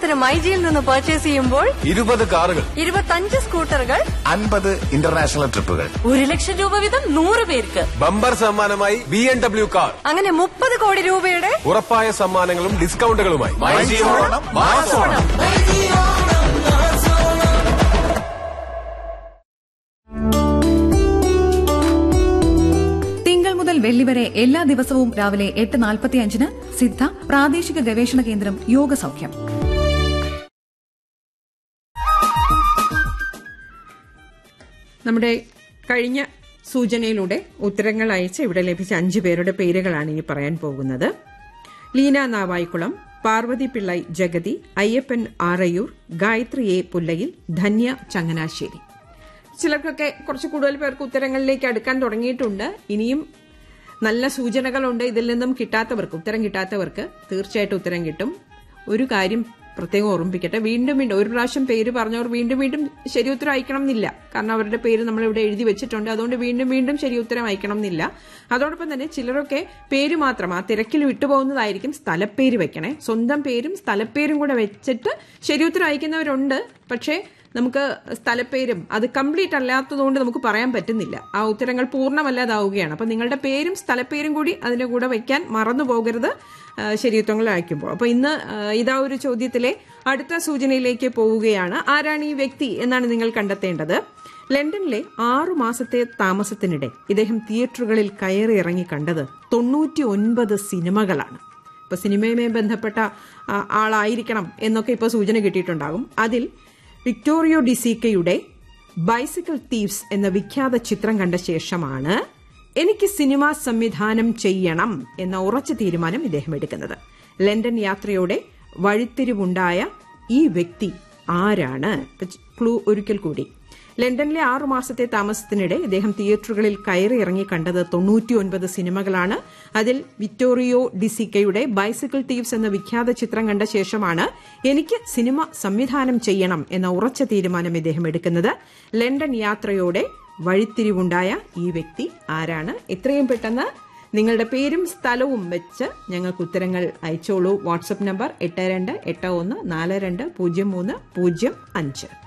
ഉദാഹരണത്തിന് മൈജിയിൽ നിന്ന് പർച്ചേസ് ചെയ്യുമ്പോൾ ഇരുപത് കാറുകൾ ഇരുപത്തഞ്ച് സ്കൂട്ടറുകൾ അൻപത് ഇന്റർനാഷണൽ ട്രിപ്പുകൾ ഒരു ലക്ഷം രൂപ വീതം നൂറ് പേർക്ക് ബമ്പർ സമ്മാനമായി ബി എം ഡബ്ല്യു കാർ അങ്ങനെ മുപ്പത് കോടി രൂപയുടെ ഉറപ്പായ സമ്മാനങ്ങളും ഡിസ്കൗണ്ടുകളുമായി തിങ്കൾ മുതൽ വെള്ളി വരെ എല്ലാ ദിവസവും രാവിലെ എട്ട് നാൽപ്പത്തി അഞ്ചിന് സിദ്ധ പ്രാദേശിക ഗവേഷണ കേന്ദ്രം യോഗ സൗഖ്യം നമ്മുടെ കഴിഞ്ഞ സൂചനയിലൂടെ ഉത്തരങ്ങൾ അയച്ച് ഇവിടെ ലഭിച്ച അഞ്ചു പേരുടെ പേരുകളാണ് ഇനി പറയാൻ പോകുന്നത് ലീന നാവായിക്കുളം പാർവതി പിള്ളൈ ജഗതി അയ്യപ്പൻ ആറയൂർ ഗായത്രി എ പുല്ലയിൽ ധന്യ ചങ്ങനാശ്ശേരി ചിലർക്കൊക്കെ കുറച്ച് കൂടുതൽ പേർക്ക് ഉത്തരങ്ങളിലേക്ക് അടുക്കാൻ തുടങ്ങിയിട്ടുണ്ട് ഇനിയും നല്ല സൂചനകളുണ്ട് ഇതിൽ നിന്നും കിട്ടാത്തവർക്ക് ഉത്തരം കിട്ടാത്തവർക്ക് തീർച്ചയായിട്ടും ഉത്തരം കിട്ടും ഒരു കാര്യം പ്രത്യേകം ഓർമ്മിപ്പിക്കട്ടെ വീണ്ടും വീണ്ടും ഒരു പ്രാവശ്യം പേര് പറഞ്ഞവർ വീണ്ടും വീണ്ടും ശരി ഉത്തരം അയക്കണം എന്നില്ല കാരണം അവരുടെ പേര് നമ്മൾ ഇവിടെ എഴുതി വെച്ചിട്ടുണ്ട് അതുകൊണ്ട് വീണ്ടും വീണ്ടും ശരി ഉത്തരം അയക്കണം എന്നില്ല അതോടൊപ്പം തന്നെ ചിലരൊക്കെ പേര് മാത്രം ആ തിരക്കിൽ വിട്ടുപോകുന്നതായിരിക്കും സ്ഥലപ്പേര് വെക്കണേ സ്വന്തം പേരും സ്ഥലപ്പേരും കൂടെ വെച്ചിട്ട് ശരി ഉത്തരം അയക്കുന്നവരുണ്ട് പക്ഷേ നമുക്ക് സ്ഥലപ്പേരും അത് കംപ്ലീറ്റ് അല്ലാത്തതുകൊണ്ട് നമുക്ക് പറയാൻ പറ്റുന്നില്ല ആ ഉത്തരങ്ങൾ പൂർണ്ണമല്ലാതാവുകയാണ് അപ്പൊ നിങ്ങളുടെ പേരും സ്ഥലപ്പേരും കൂടി അതിന്റെ കൂടെ വയ്ക്കാൻ മറന്നു പോകരുത് ആ, ശരിയുത്തങ്ങൾ അയക്കുമ്പോൾ അപ്പൊ ഇന്ന് ആ, ഇതാ ഒരു ചോദ്യത്തിലെ അടുത്ത സൂചനയിലേക്ക് പോവുകയാണ് ആരാണ് ഈ വ്യക്തി എന്നാണ് നിങ്ങൾ കണ്ടെത്തേണ്ടത് ലണ്ടനിലെ ആറു മാസത്തെ താമസത്തിനിടെ ഇദ്ദേഹം തിയേറ്ററുകളിൽ കയറി ഇറങ്ങി കണ്ടത് തൊണ്ണൂറ്റി ഒൻപത് സിനിമകളാണ് ഇപ്പൊ സിനിമയുമായി ബന്ധപ്പെട്ട ആ, ആളായിരിക്കണം എന്നൊക്കെ ഇപ്പോൾ സൂചന കിട്ടിയിട്ടുണ്ടാകും അതിൽ വിക്ടോറിയോ ഡിസീക്കയുടെ ബൈസിക്കിൾ തീവ്സ് എന്ന വിഖ്യാത ചിത്രം കണ്ട ശേഷമാണ് എനിക്ക് സിനിമ സംവിധാനം ചെയ്യണം എന്ന ഉറച്ച തീരുമാനം ഇദ്ദേഹം എടുക്കുന്നത് ലണ്ടൻ യാത്രയോടെ വഴിത്തിരിവുണ്ടായ ഈ വ്യക്തി ആരാണ് ക്ലൂ ഒരിക്കൽ കൂടി ലണ്ടനിലെ ആറു മാസത്തെ താമസത്തിനിടെ ഇദ്ദേഹം തിയേറ്ററുകളിൽ കയറി ഇറങ്ങി കണ്ടത് തൊണ്ണൂറ്റിയൊൻപത് സിനിമകളാണ് അതിൽ വിക്ടോറിയോ ഡിസിക്കയുടെ ബൈസിക്കിൾ തീവ്സ് എന്ന വിഖ്യാത ചിത്രം കണ്ട ശേഷമാണ് എനിക്ക് സിനിമ സംവിധാനം ചെയ്യണം എന്ന ഉറച്ച തീരുമാനം ഇദ്ദേഹം എടുക്കുന്നത് ലണ്ടൻ യാത്രയോടെ വഴിത്തിരിവുണ്ടായ ഈ വ്യക്തി ആരാണ് എത്രയും പെട്ടെന്ന് നിങ്ങളുടെ പേരും സ്ഥലവും വെച്ച് ഞങ്ങൾക്ക് ഉത്തരങ്ങൾ അയച്ചോളൂ വാട്സപ്പ് നമ്പർ എട്ട് രണ്ട് എട്ട് ഒന്ന് നാല് രണ്ട് പൂജ്യം മൂന്ന് പൂജ്യം അഞ്ച്